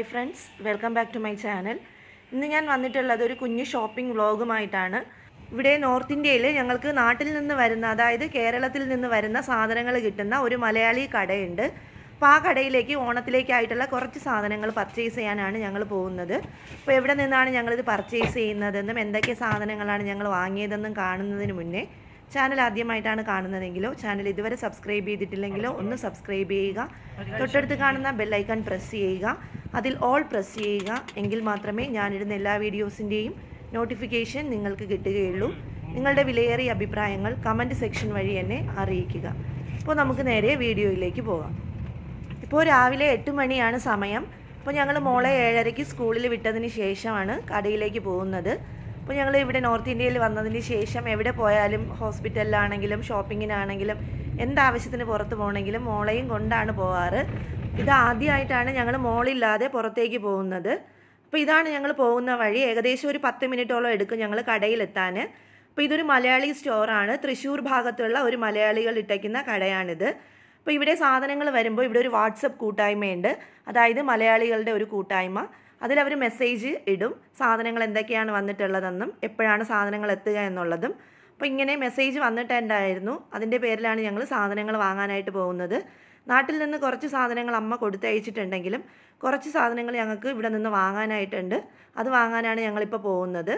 hi friends welcome back to my channel ഇന്ന് ഞാൻ വന്നിട്ടുള്ളത് ഒരു കുഞ്ഞു ഷോപ്പിംഗ് വ്ളോഗുമായിട്ടാണ് ഇവിടെ നോർത്ത് ഇന്ത്യയിൽ ഞങ്ങൾക്ക് നാട്ടിൽ നിന്ന് വരുന്ന അതായത് കേരളത്തിൽ നിന്ന് വരുന്ന സാധനങ്ങൾ കിട്ടുന്ന ഒരു മലയാളി കടയുണ്ട് അപ്പോൾ ആ കടയിലേക്ക് ഓണത്തിലേക്കായിട്ടുള്ള കുറച്ച് സാധനങ്ങൾ പർച്ചേസ് ചെയ്യാനാണ് ഞങ്ങൾ പോകുന്നത് അപ്പോൾ എവിടെ നിന്നാണ് ഞങ്ങളിത് പർച്ചേസ് ചെയ്യുന്നതെന്നും എന്തൊക്കെ സാധനങ്ങളാണ് ഞങ്ങൾ വാങ്ങിയതെന്നും കാണുന്നതിന് മുന്നേ ചാനൽ ആദ്യമായിട്ടാണ് കാണുന്നതെങ്കിലോ ചാനൽ ഇതുവരെ സബ്സ്ക്രൈബ് ചെയ്തിട്ടില്ലെങ്കിലോ ഒന്ന് സബ്സ്ക്രൈബ് ചെയ്യുക തൊട്ടടുത്ത് കാണുന്ന ബെല്ലൈക്കൺ പ്രസ് ചെയ്യുക അതിൽ ഓൾ പ്രസ് ചെയ്യുക എങ്കിൽ മാത്രമേ ഞാനിടുന്ന എല്ലാ വീഡിയോസിൻ്റെയും നോട്ടിഫിക്കേഷൻ നിങ്ങൾക്ക് കിട്ടുകയുള്ളൂ നിങ്ങളുടെ വിലയേറിയ അഭിപ്രായങ്ങൾ കമൻറ്റ് സെക്ഷൻ വഴി എന്നെ അറിയിക്കുക അപ്പോൾ നമുക്ക് നേരെ വീഡിയോയിലേക്ക് പോകാം ഇപ്പോൾ രാവിലെ എട്ട് മണിയാണ് സമയം അപ്പോൾ ഞങ്ങൾ മോളെ ഏഴരയ്ക്ക് സ്കൂളിൽ വിട്ടതിന് ശേഷമാണ് കടയിലേക്ക് പോകുന്നത് അപ്പോൾ ഞങ്ങൾ ഇവിടെ നോർത്ത് ഇന്ത്യയിൽ വന്നതിന് ശേഷം എവിടെ പോയാലും ഹോസ്പിറ്റലിലാണെങ്കിലും ഷോപ്പിങ്ങിനാണെങ്കിലും എന്താവശ്യത്തിന് പുറത്ത് പോകണമെങ്കിലും മോളെയും കൊണ്ടാണ് പോവാറ് ഇത് ആദ്യമായിട്ടാണ് ഞങ്ങൾ മോളില്ലാതെ പുറത്തേക്ക് പോകുന്നത് അപ്പോൾ ഇതാണ് ഞങ്ങൾ പോകുന്ന വഴി ഏകദേശം ഒരു പത്ത് മിനിറ്റോളം എടുക്കും ഞങ്ങൾ കടയിലെത്താൻ അപ്പോൾ ഇതൊരു മലയാളി സ്റ്റോറാണ് തൃശ്ശൂർ ഭാഗത്തുള്ള ഒരു മലയാളികൾ ഇട്ടയ്ക്കുന്ന കടയാണിത് അപ്പോൾ ഇവിടെ സാധനങ്ങൾ വരുമ്പോൾ ഇവിടെ ഒരു വാട്സപ്പ് കൂട്ടായ്മയുണ്ട് അതായത് മലയാളികളുടെ ഒരു കൂട്ടായ്മ അതിലവർ മെസ്സേജ് ഇടും സാധനങ്ങൾ എന്തൊക്കെയാണ് വന്നിട്ടുള്ളതെന്നും എപ്പോഴാണ് സാധനങ്ങൾ എത്തുക എന്നുള്ളതും അപ്പോൾ ഇങ്ങനെ മെസ്സേജ് വന്നിട്ടുണ്ടായിരുന്നു അതിൻ്റെ പേരിലാണ് ഞങ്ങൾ സാധനങ്ങൾ വാങ്ങാനായിട്ട് പോകുന്നത് നാട്ടിൽ നിന്ന് കുറച്ച് സാധനങ്ങൾ അമ്മ കൊടുത്തയച്ചിട്ടുണ്ടെങ്കിലും കുറച്ച് സാധനങ്ങൾ ഞങ്ങൾക്ക് ഇവിടെ നിന്ന് വാങ്ങാനായിട്ടുണ്ട് അത് വാങ്ങാനാണ് ഞങ്ങളിപ്പോൾ പോകുന്നത്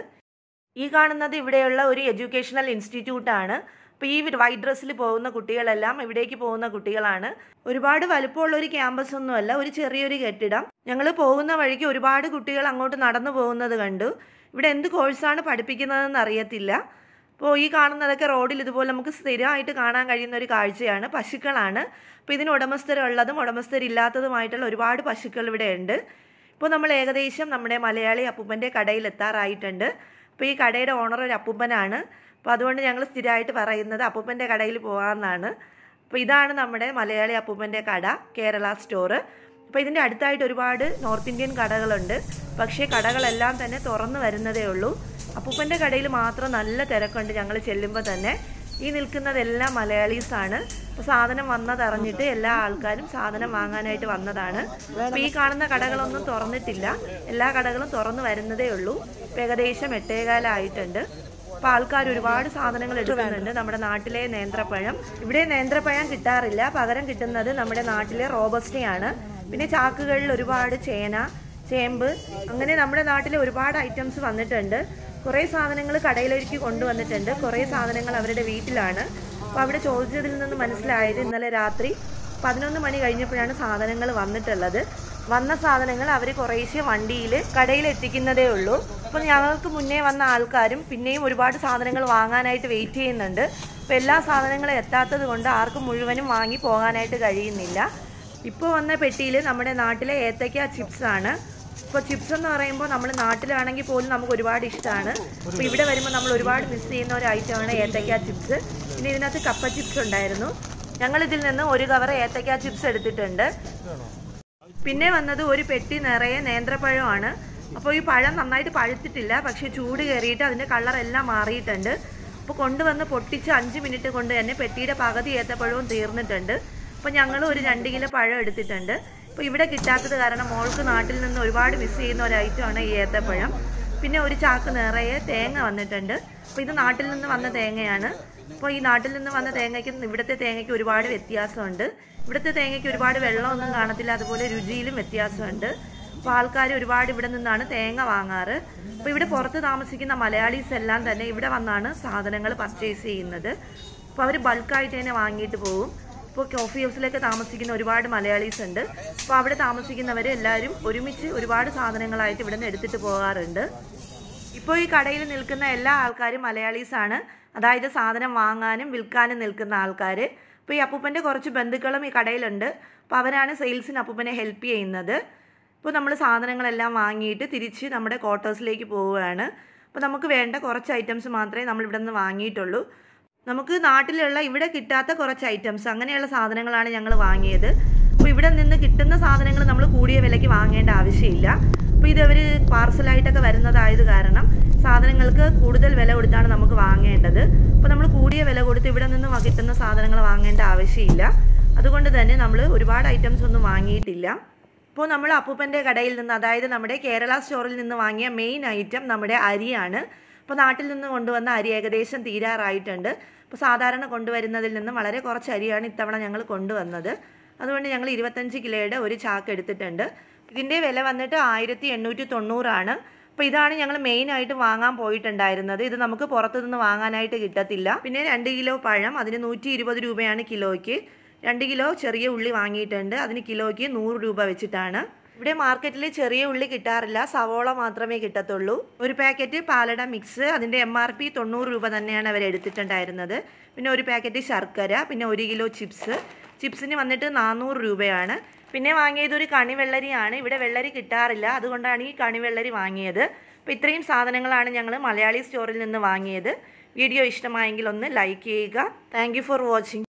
ഈ കാണുന്നത് ഇവിടെയുള്ള ഒരു എഡ്യൂക്കേഷണൽ ഇൻസ്റ്റിറ്റ്യൂട്ടാണ് അപ്പോൾ ഈ വൈറ്റ് ഡ്രസ്സിൽ പോകുന്ന കുട്ടികളെല്ലാം ഇവിടേക്ക് പോകുന്ന കുട്ടികളാണ് ഒരുപാട് വലുപ്പമുള്ള ഒരു ക്യാമ്പസ് ഒന്നുമല്ല ഒരു ചെറിയൊരു കെട്ടിടം ഞങ്ങൾ പോകുന്ന വഴിക്ക് ഒരുപാട് കുട്ടികൾ അങ്ങോട്ട് നടന്നു പോകുന്നത് കണ്ടു ഇവിടെ എന്ത് കോഴ്സാണ് പഠിപ്പിക്കുന്നതെന്ന് അറിയത്തില്ല അപ്പോൾ ഈ കാണുന്നതൊക്കെ റോഡിൽ ഇതുപോലെ നമുക്ക് സ്ഥിരമായിട്ട് കാണാൻ കഴിയുന്ന ഒരു കാഴ്ചയാണ് പശുക്കളാണ് അപ്പോൾ ഇതിന് ഉടമസ്ഥരുള്ളതും ഉടമസ്ഥരില്ലാത്തതുമായിട്ടുള്ള ഒരുപാട് പശുക്കൾ ഇവിടെ ഉണ്ട് ഇപ്പോൾ നമ്മൾ ഏകദേശം നമ്മുടെ മലയാളി അപ്പൂപ്പൻ്റെ കടയിൽ എത്താറായിട്ടുണ്ട് അപ്പോൾ ഈ കടയുടെ ഓണർ ഒരു അപ്പൂപ്പനാണ് അപ്പോൾ അതുകൊണ്ട് ഞങ്ങൾ സ്ഥിരമായിട്ട് പറയുന്നത് അപ്പൂപ്പൻ്റെ കടയിൽ പോകാമെന്നാണ് അപ്പോൾ ഇതാണ് നമ്മുടെ മലയാളി അപ്പൂപ്പൻ്റെ കട കേരള സ്റ്റോറ് അപ്പോൾ ഇതിൻ്റെ അടുത്തായിട്ട് ഒരുപാട് നോർത്ത് ഇന്ത്യൻ കടകളുണ്ട് പക്ഷേ കടകളെല്ലാം തന്നെ തുറന്നു വരുന്നതേ ഉള്ളൂ അപ്പൂപ്പൻ്റെ കടയിൽ മാത്രം നല്ല തിരക്കുണ്ട് ഞങ്ങൾ ചെല്ലുമ്പോൾ തന്നെ ഈ നിൽക്കുന്നതെല്ലാം മലയാളീസാണ് അപ്പോൾ സാധനം വന്നതറിഞ്ഞിട്ട് എല്ലാ ആൾക്കാരും സാധനം വാങ്ങാനായിട്ട് വന്നതാണ് അപ്പോൾ ഈ കാണുന്ന കടകളൊന്നും തുറന്നിട്ടില്ല എല്ലാ കടകളും തുറന്നു വരുന്നതേ ഉള്ളൂ ഇപ്പോൾ ഏകദേശം എട്ടേകാലായിട്ടുണ്ട് അപ്പോൾ ആൾക്കാർ ഒരുപാട് സാധനങ്ങൾ എടുക്കുന്നുണ്ട് നമ്മുടെ നാട്ടിലെ നേന്ത്രപ്പഴം ഇവിടെ നേന്ത്രപ്പഴം കിട്ടാറില്ല പകരം കിട്ടുന്നത് നമ്മുടെ നാട്ടിലെ റോബസ്റ്റയാണ് പിന്നെ ചാക്കുകളിൽ ഒരുപാട് ചേന ചേമ്പ് അങ്ങനെ നമ്മുടെ നാട്ടിലെ ഒരുപാട് ഐറ്റംസ് വന്നിട്ടുണ്ട് കുറേ സാധനങ്ങൾ കടയിലേക്ക് കൊണ്ടുവന്നിട്ടുണ്ട് കുറേ സാധനങ്ങൾ അവരുടെ വീട്ടിലാണ് അപ്പോൾ അവിടെ ചോദിച്ചതിൽ നിന്ന് മനസ്സിലായത് ഇന്നലെ രാത്രി പതിനൊന്ന് മണി കഴിഞ്ഞപ്പോഴാണ് സാധനങ്ങൾ വന്നിട്ടുള്ളത് വന്ന സാധനങ്ങൾ അവർ കുറേശ്ശെ വണ്ടിയിൽ കടയിൽ എത്തിക്കുന്നതേ ഉള്ളൂ അപ്പോൾ ഞങ്ങൾക്ക് മുന്നേ വന്ന ആൾക്കാരും പിന്നെയും ഒരുപാട് സാധനങ്ങൾ വാങ്ങാനായിട്ട് വെയിറ്റ് ചെയ്യുന്നുണ്ട് അപ്പോൾ എല്ലാ സാധനങ്ങളും എത്താത്തത് കൊണ്ട് ആർക്കും മുഴുവനും വാങ്ങി പോകാനായിട്ട് കഴിയുന്നില്ല ഇപ്പോൾ വന്ന പെട്ടിയിൽ നമ്മുടെ നാട്ടിലെ ഏത്തയ്ക്ക ചിപ്സ് ആണ് ഇപ്പോൾ ചിപ്സ് എന്ന് പറയുമ്പോൾ നമ്മൾ നാട്ടിലാണെങ്കിൽ പോലും നമുക്ക് ഒരുപാട് ഇഷ്ടമാണ് അപ്പോൾ ഇവിടെ വരുമ്പോൾ നമ്മൾ ഒരുപാട് മിസ് ചെയ്യുന്ന ഒരു ഐറ്റമാണ് ഏത്തയ്ക്ക ചിപ്സ് പിന്നെ ഇതിനകത്ത് കപ്പ ചിപ്സ് ഉണ്ടായിരുന്നു ഞങ്ങൾ ഇതിൽ നിന്ന് ഒരു കവർ ഏത്തയ്ക്ക ചിപ്സ് എടുത്തിട്ടുണ്ട് പിന്നെ വന്നത് ഒരു പെട്ടി നിറയെ നേന്ത്രപ്പഴമാണ് അപ്പോൾ ഈ പഴം നന്നായിട്ട് പഴുത്തിട്ടില്ല പക്ഷേ ചൂട് കയറിയിട്ട് അതിൻ്റെ കളറെല്ലാം മാറിയിട്ടുണ്ട് അപ്പോൾ കൊണ്ടുവന്ന് പൊട്ടിച്ച് അഞ്ച് മിനിറ്റ് കൊണ്ട് തന്നെ പെട്ടിയുടെ പകുതി ഏത്തപ്പഴവും തീർന്നിട്ടുണ്ട് അപ്പോൾ ഞങ്ങൾ ഒരു രണ്ട് കിലോ പഴം എടുത്തിട്ടുണ്ട് അപ്പോൾ ഇവിടെ കിട്ടാത്തത് കാരണം മോൾക്ക് നാട്ടിൽ നിന്ന് ഒരുപാട് മിസ് ചെയ്യുന്ന ഒരു ഐറ്റമാണ് ഈ ഏത്തപ്പഴം പിന്നെ ഒരു ചാക്ക് നിറയെ തേങ്ങ വന്നിട്ടുണ്ട് അപ്പോൾ ഇത് നാട്ടിൽ നിന്ന് വന്ന തേങ്ങയാണ് അപ്പോൾ ഈ നാട്ടിൽ നിന്ന് വന്ന തേങ്ങയ്ക്ക് ഇവിടുത്തെ തേങ്ങയ്ക്ക് ഒരുപാട് വ്യത്യാസമുണ്ട് ഇവിടുത്തെ തേങ്ങയ്ക്ക് ഒരുപാട് വെള്ളമൊന്നും കാണത്തില്ല അതുപോലെ രുചിയിലും വ്യത്യാസമുണ്ട് അപ്പോൾ ആൾക്കാർ ഒരുപാട് ഇവിടെ നിന്നാണ് തേങ്ങ വാങ്ങാറ് അപ്പോൾ ഇവിടെ പുറത്ത് താമസിക്കുന്ന മലയാളീസ് എല്ലാം തന്നെ ഇവിടെ വന്നാണ് സാധനങ്ങൾ പർച്ചേസ് ചെയ്യുന്നത് അപ്പോൾ അവർ ബൾക്കായിട്ട് തന്നെ വാങ്ങിയിട്ട് പോകും ഇപ്പോൾ കോഫി ഹൗസിലൊക്കെ താമസിക്കുന്ന ഒരുപാട് മലയാളീസ് ഉണ്ട് അപ്പോൾ അവിടെ താമസിക്കുന്നവർ എല്ലാവരും ഒരുമിച്ച് ഒരുപാട് സാധനങ്ങളായിട്ട് ഇവിടെ നിന്ന് എടുത്തിട്ട് പോകാറുണ്ട് ഇപ്പോൾ ഈ കടയിൽ നിൽക്കുന്ന എല്ലാ ആൾക്കാരും മലയാളീസാണ് അതായത് സാധനം വാങ്ങാനും വിൽക്കാനും നിൽക്കുന്ന ആൾക്കാർ ഇപ്പോൾ ഈ അപ്പൂപ്പൻ്റെ കുറച്ച് ബന്ധുക്കളും ഈ കടയിലുണ്ട് അപ്പോൾ അവരാണ് സെയിൽസിന് അപ്പൂപ്പനെ ഹെൽപ്പ് ചെയ്യുന്നത് ഇപ്പോൾ നമ്മൾ സാധനങ്ങളെല്ലാം വാങ്ങിയിട്ട് തിരിച്ച് നമ്മുടെ ക്വാർട്ടേഴ്സിലേക്ക് പോവുകയാണ് അപ്പോൾ നമുക്ക് വേണ്ട കുറച്ച് ഐറ്റംസ് മാത്രമേ നമ്മൾ ഇവിടെ നിന്ന് വാങ്ങിയിട്ടുള്ളൂ നമുക്ക് നാട്ടിലുള്ള ഇവിടെ കിട്ടാത്ത കുറച്ച് ഐറ്റംസ് അങ്ങനെയുള്ള സാധനങ്ങളാണ് ഞങ്ങൾ വാങ്ങിയത് അപ്പോൾ ഇവിടെ നിന്ന് കിട്ടുന്ന സാധനങ്ങൾ നമ്മൾ കൂടിയ വിലയ്ക്ക് വാങ്ങേണ്ട ആവശ്യമില്ല അപ്പോൾ ഇതവർ പാർസലായിട്ടൊക്കെ വരുന്നതായത് കാരണം സാധനങ്ങൾക്ക് കൂടുതൽ വില കൊടുത്താണ് നമുക്ക് വാങ്ങേണ്ടത് അപ്പോൾ നമ്മൾ കൂടിയ വില കൊടുത്ത് ഇവിടെ നിന്ന് കിട്ടുന്ന സാധനങ്ങൾ വാങ്ങേണ്ട ആവശ്യമില്ല അതുകൊണ്ട് തന്നെ നമ്മൾ ഒരുപാട് ഐറ്റംസ് ഒന്നും വാങ്ങിയിട്ടില്ല ഇപ്പോൾ നമ്മൾ അപ്പൂപ്പൻ്റെ കടയിൽ നിന്ന് അതായത് നമ്മുടെ കേരള സ്റ്റോറിൽ നിന്ന് വാങ്ങിയ മെയിൻ ഐറ്റം നമ്മുടെ അരിയാണ് അപ്പോൾ നാട്ടിൽ നിന്ന് കൊണ്ടുവന്ന അരി ഏകദേശം തീരാറായിട്ടുണ്ട് അപ്പോൾ സാധാരണ കൊണ്ടുവരുന്നതിൽ നിന്നും വളരെ കുറച്ച് അരിയാണ് ഇത്തവണ ഞങ്ങൾ കൊണ്ടുവന്നത് അതുകൊണ്ട് ഞങ്ങൾ ഇരുപത്തഞ്ച് കിലോയുടെ ഒരു ചാക്ക് എടുത്തിട്ടുണ്ട് ഇതിൻ്റെ വില വന്നിട്ട് ആയിരത്തി എണ്ണൂറ്റി തൊണ്ണൂറാണ് അപ്പോൾ ഇതാണ് ഞങ്ങൾ മെയിനായിട്ട് വാങ്ങാൻ പോയിട്ടുണ്ടായിരുന്നത് ഇത് നമുക്ക് പുറത്തു നിന്ന് വാങ്ങാനായിട്ട് കിട്ടത്തില്ല പിന്നെ രണ്ട് കിലോ പഴം അതിന് നൂറ്റി ഇരുപത് രൂപയാണ് കിലോയ്ക്ക് രണ്ട് കിലോ ചെറിയ ഉള്ളി വാങ്ങിയിട്ടുണ്ട് അതിന് കിലോയ്ക്ക് നൂറ് രൂപ വെച്ചിട്ടാണ് ഇവിടെ മാർക്കറ്റിൽ ചെറിയ ഉള്ളി കിട്ടാറില്ല സവോള മാത്രമേ കിട്ടത്തുള്ളൂ ഒരു പാക്കറ്റ് പാലട മിക്സ് അതിൻ്റെ എം ആർ പി തൊണ്ണൂറ് രൂപ തന്നെയാണ് അവർ എടുത്തിട്ടുണ്ടായിരുന്നത് പിന്നെ ഒരു പാക്കറ്റ് ശർക്കര പിന്നെ ഒരു കിലോ ചിപ്സ് ചിപ്സിന് വന്നിട്ട് നാനൂറ് രൂപയാണ് പിന്നെ വാങ്ങിയത് ഒരു കണിവെള്ളരിയാണ് ഇവിടെ വെള്ളരി കിട്ടാറില്ല അതുകൊണ്ടാണ് ഈ കണിവെള്ളരി വാങ്ങിയത് അപ്പോൾ ഇത്രയും സാധനങ്ങളാണ് ഞങ്ങൾ മലയാളി സ്റ്റോറിൽ നിന്ന് വാങ്ങിയത് വീഡിയോ ഇഷ്ടമായെങ്കിൽ ഒന്ന് ലൈക്ക് ചെയ്യുക താങ്ക് ഫോർ വാച്ചിങ്